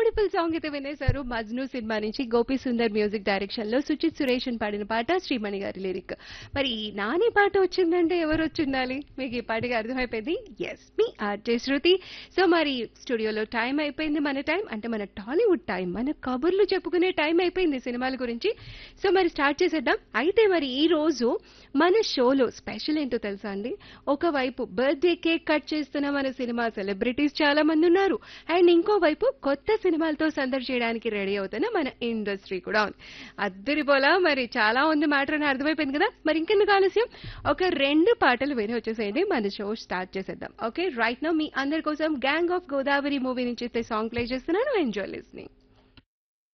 beautiful song అయితే వినేశారు Majnu cinema నుంచి Gopi Sundar music direction లో సుచిత్ సురేష్ అని పాడిన పాట శ్రీమణి గారి లిరిక్ మరి ఈ నాని పాట వచ్చిందంటే ఎవరు వచ్చి ఉండాలి మీకు ఈ పాటగా అర్థమైపోయింది ఎస్ మీ ఆర్జే శృతి సో మరి స్టూడియోలో టైం అయిపోయింది మన టైం అంటే మన టాలీవుడ్ టైం మన కబుర్లు చెప్పుకునే టైం అయిపోయింది సినిమాల గురించి సో మరి స్టార్ట్ చేసేద్దాం అయితే మరి ఈ రోజు మన షోలో స్పెషల్ ఏంటో తెలుసా అండి ఒకవైపు బర్త్డే కేక్ కట్ చేస్తున్న మన సినిమా సెలబ్రిటీస్ చాలా మంది ఉన్నారు అండ్ ఇంకోవైపు కొత్త సినిమాలతో సందడి చేయడానికి రెడీ అవుతున్న మన ఇండస్ట్రీ కూడా ఉంది అద్దరిపోలా మరి చాలా ఉంది మ్యాటర్ అని అర్థమైపోయింది కదా మరి ఇంకెందుకు ఆలస్యం ఒక రెండు పాటలు విని వచ్చేసేయండి మన షో స్టార్ట్ చేసేద్దాం ఓకే రైట్ నో మీ అందరి కోసం గ్యాంగ్ ఆఫ్ గోదావరి మూవీ నుంచి సాంగ్ ప్లే చేస్తున్నాను ఎంజాయ్ లిస్నింగ్